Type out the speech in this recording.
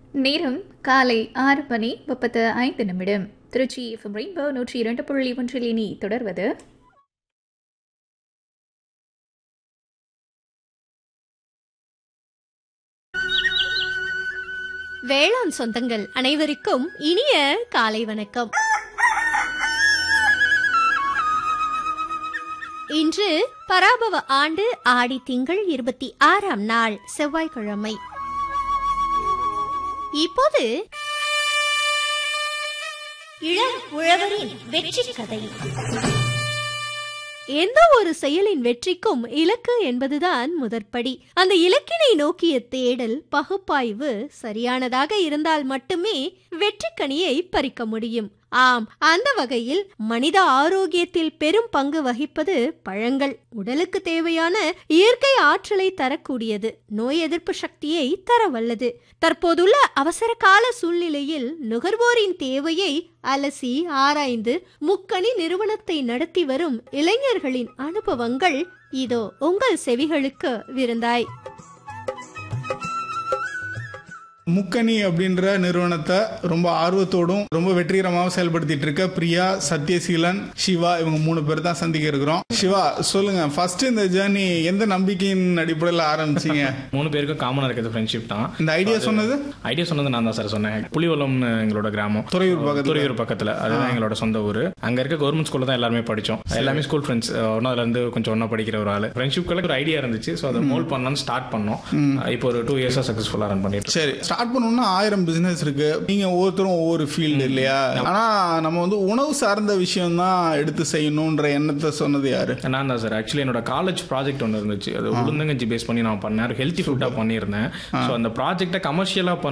நேரம் காலை ஆறு மணி முப்பத்து ஐந்து நிமிடம் திருச்சி எஃப்எம் ரெயின்போ நூற்றி இரண்டு புள்ளி ஒன்றில் இனி தொடர்வது வேளாண் சொந்தங்கள் அனைவருக்கும் இனிய காலை வணக்கம் இன்று பராபவ ஆண்டு ஆடி திங்கள் இருபத்தி ஆறாம் நாள் செவ்வாய்க்கிழமை இப்போது இளம் உழவரின் வெற்றி கதை எந்த ஒரு செயலின் வெற்றிக்கும் இலக்கு என்பதுதான் முதற்படி அந்த இலக்கினை நோக்கிய தேடல் பகுப்பாய்வு சரியானதாக இருந்தால் மட்டுமே வெற்றிக்கனியை பறிக்க முடியும் ஆம் அந்த வகையில் மனித ஆரோக்கியத்தில் பெரும் பங்கு வகிப்பது பழங்கள் உடலுக்கு தேவையான இயற்கை ஆற்றலை தரக்கூடியது நோய் எதிர்ப்பு சக்தியை தர வல்லது தற்போதுள்ள அவசர கால சூழ்நிலையில் நுகர்வோரின் தேவையை அலசி ஆராய்ந்து முக்கணி நிறுவனத்தை நடத்தி வரும் இளைஞர்களின் அனுபவங்கள் இதோ உங்கள் செவிகளுக்கு விருந்தாய் முக்கணி அப்படின்ற நிறுவனத்தை ரொம்ப ஆர்வத்தோடும் ரொம்ப வெற்றிகரமாக செயல்படுத்திட்டு இருக்க பிரியா சத்யசீலன் சிவா இவங்க மூணு பேர் தான் சந்திக்க இருக்கிறோம் சிவா சொல்லுங்க ஃபர்ஸ்ட் இந்த ஜேர்னி எந்த நம்பிக்கையின் அடிப்படையில் ஆரம்பிச்சீங்க மூணு பேருக்கும் காமனாக இருக்கிறது ஃப்ரெண்ட்ஷிப் தான் இந்த ஐடியா சொன்னது ஐடியா சொன்னது நான் தான் சார் சொன்னேன் புலிவலம்னு எங்களோட கிராமம் துறையூர் பக்கத்துல. துறையூர் பக்கத்தில் அதுதான் எங்களோட சொந்த ஊர் அங்கே இருக்க கவர்மெண்ட் ஸ்கூலில் தான் எல்லாருமே படித்தோம் எல்லாமே ஸ்கூல் ஃப்ரெண்ட்ஸ் ஒன்றாவதுல இருந்து கொஞ்சம் ஒன்றா படிக்கிற ஒரு ஆள் ஃப்ரெண்ட்ஷிப்க்கு ஒரு ஐடியா இருந்துச்சு ஸோ அதை மோல் பண்ணலாம்னு ஸ்டார்ட் பண்ணோம் இப்போ ஒரு டூ இயர்ஸாக சக்ஸஸ்ஃபுல்லாக ரன் பண்ணிட்டு இருக்கோம். சரி ஸ்டார்ட் பண்ணணும்னா ஆயிரம் பிசினஸ் இருக்கு நீங்க ஒவ்வொருத்தரும் ஒவ்வொரு ஃபீல்டு இல்லையா ஆனா நம்ம வந்து உணவு சார்ந்த விஷயம் தான் எடுத்து செய்யணும்ன்ற எண்ணத்தை சொன்னது யாரு நான் தான் சார் ஆக்சுவலி என்னோட காலேஜ் ப்ராஜெக்ட் ஒன்று இருந்துச்சு அது உளுந்தங்கஞ்சி பேஸ் பண்ணி நான் பண்ணேன் ஹெல்த்தி ஃபுட்டாக பண்ணியிருந்தேன் ஸோ அந்த ப்ராஜெக்டை கமர்ஷியலாக